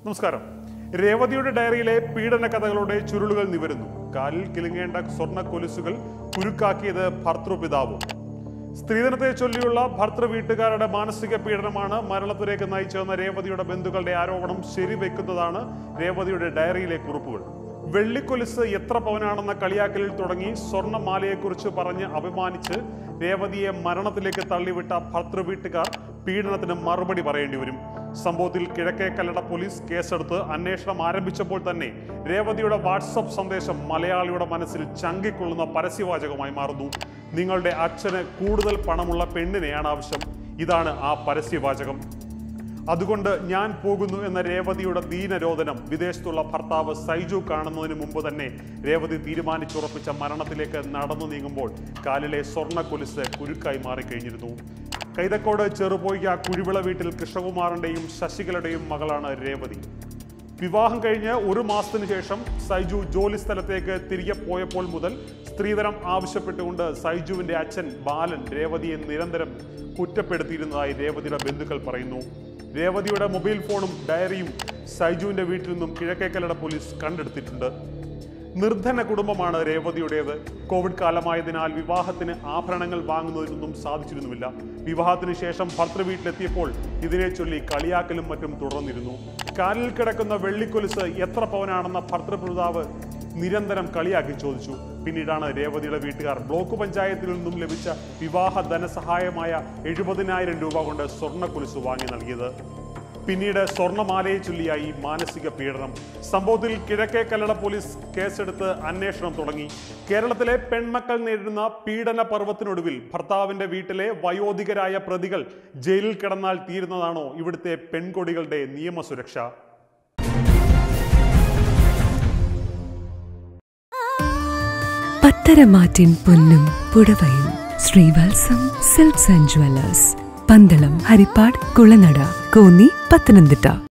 നമസ്കാരം രേവതിയുടെ ഡയറിയിലെ പീഡന കഥകളുടെ ചുരുളുകൾ നിവരുന്നു കാലിൽ കിലുങ്ങേണ്ട സ്വർണ്ണ കൊലുസുകൾ കുരുക്കാക്കിയത് ഭർത്തൃപിതാവും സ്ത്രീധനത്തെ ചൊല്ലിയുള്ള ഭർത്തൃ വീട്ടുകാരുടെ മാനസിക പീഡനമാണ് മരണത്തിലേക്ക് നയിച്ചതെന്ന രേവതിയുടെ ബന്ധുക്കളുടെ ആരോപണം ശരിവെക്കുന്നതാണ് രേവതിയുടെ ഡയറിയിലെ കുറിപ്പുകൾ വെള്ളിക്കൊലുസ് എത്ര പവനാണെന്ന കളിയാക്കലിൽ തുടങ്ങി സ്വർണ്ണമാലയെക്കുറിച്ച് പറഞ്ഞ് അഭിമാനിച്ച് രേവതിയെ മരണത്തിലേക്ക് തള്ളിവിട്ട ഭർത്തൃ വീട്ടുകാർ പീഡനത്തിന് മറുപടി പറയേണ്ടി വരും സംഭവത്തിൽ കിഴക്കേ കല്ലട പോലീസ് കേസെടുത്ത് അന്വേഷണം ആരംഭിച്ചപ്പോൾ തന്നെ രേവതിയുടെ വാട്സപ്പ് സന്ദേശം മലയാളിയുടെ മനസ്സിൽ ചങ്കിക്കൊള്ളുന്ന പരസ്യവാചകമായി മാറുന്നു നിങ്ങളുടെ അച്ഛന് കൂടുതൽ പണമുള്ള പെണ്ണിനെയാണ് ആവശ്യം ഇതാണ് ആ പരസ്യവാചകം അതുകൊണ്ട് ഞാൻ പോകുന്നു എന്ന രേവതിയുടെ ദീനരോധനം വിദേശത്തുള്ള ഭർത്താവ് സൈജു കാണുന്നതിന് മുമ്പ് തന്നെ രേവതി തീരുമാനിച്ചുറപ്പിച്ച മരണത്തിലേക്ക് നടന്നു നീങ്ങുമ്പോൾ കാലിലെ സ്വർണ്ണ കൊലുസ് കുരുക്കായി മാറിക്കഴിഞ്ഞിരുന്നു കൈതക്കോട് ചെറുപോയ്ക കുഴിവിള വീട്ടിൽ കൃഷ്ണകുമാറിന്റെയും ശശികലയുടെയും മകളാണ് രേവതി വിവാഹം കഴിഞ്ഞ് ഒരു മാസത്തിന് ശേഷം സൈജു ജോലി സ്ഥലത്തേക്ക് തിരികെ പോയപ്പോൾ മുതൽ സ്ത്രീധനം ആവശ്യപ്പെട്ടുകൊണ്ട് സൈജുവിന്റെ അച്ഛൻ ബാലൻ രേവതിയെ നിരന്തരം കുറ്റപ്പെടുത്തിയിരുന്നതായി രേവതിയുടെ ബന്ധുക്കൾ പറയുന്നു രേവതിയുടെ മൊബൈൽ ഫോണും ഡയറിയും സൈജുവിന്റെ വീട്ടിൽ നിന്നും കിഴക്കേക്കല്ലട പോലീസ് കണ്ടെടുത്തിട്ടുണ്ട് നിർധന കുടുംബമാണ് രേവതിയുടേത് കോവിഡ് കാലമായതിനാൽ വിവാഹത്തിന് ആഭരണങ്ങൾ വാങ്ങുന്നതിനൊന്നും സാധിച്ചിരുന്നുമില്ല വിവാഹത്തിന് ശേഷം ഭർത്തൃ വീട്ടിലെത്തിയപ്പോൾ ഇതിനെ ചൊല്ലി കളിയാക്കലും മറ്റും തുടർന്നിരുന്നു കാലിൽ കിടക്കുന്ന വെള്ളിക്കൊലുസ് എത്ര പവനാണെന്ന ഭർത്തൃപിതാവ് നിരന്തരം കളിയാക്കി ചോദിച്ചു പിന്നീടാണ് രേവതിയുടെ വീട്ടുകാർ ബ്ലോക്ക് പഞ്ചായത്തിൽ നിന്നും ലഭിച്ച വിവാഹ ധനസഹായമായ എഴുപതിനായിരം രൂപ കൊണ്ട് സ്വർണ്ണക്കൊലുസ് വാങ്ങി നൽകിയത് പിന്നീട് സ്വർണ്ണമാലയെ ചൊല്ലിയായി മാനസിക പീഡനം സംഭവത്തിൽ കിഴക്കേ കല്ലട പോലീസ് കേസെടുത്ത് അന്വേഷണം തുടങ്ങി കേരളത്തിലെ പെൺമക്കൾ നേരിടുന്ന പീഡന പർവ്വത്തിനൊടുവിൽ ഭർത്താവിന്റെ വീട്ടിലെ വയോധികരായ പ്രതികൾ ജയിലിൽ കിടന്നാൽ തീരുന്നതാണോ ഇവിടുത്തെ പെൺകൊടികളുടെ നിയമസുരക്ഷ പത്തരമാറ്റിൻ പൊന്നും പുടവയും Sreevalsam silks and jewellers Pandalam Haripad Kulanada Konni Pathanamthitta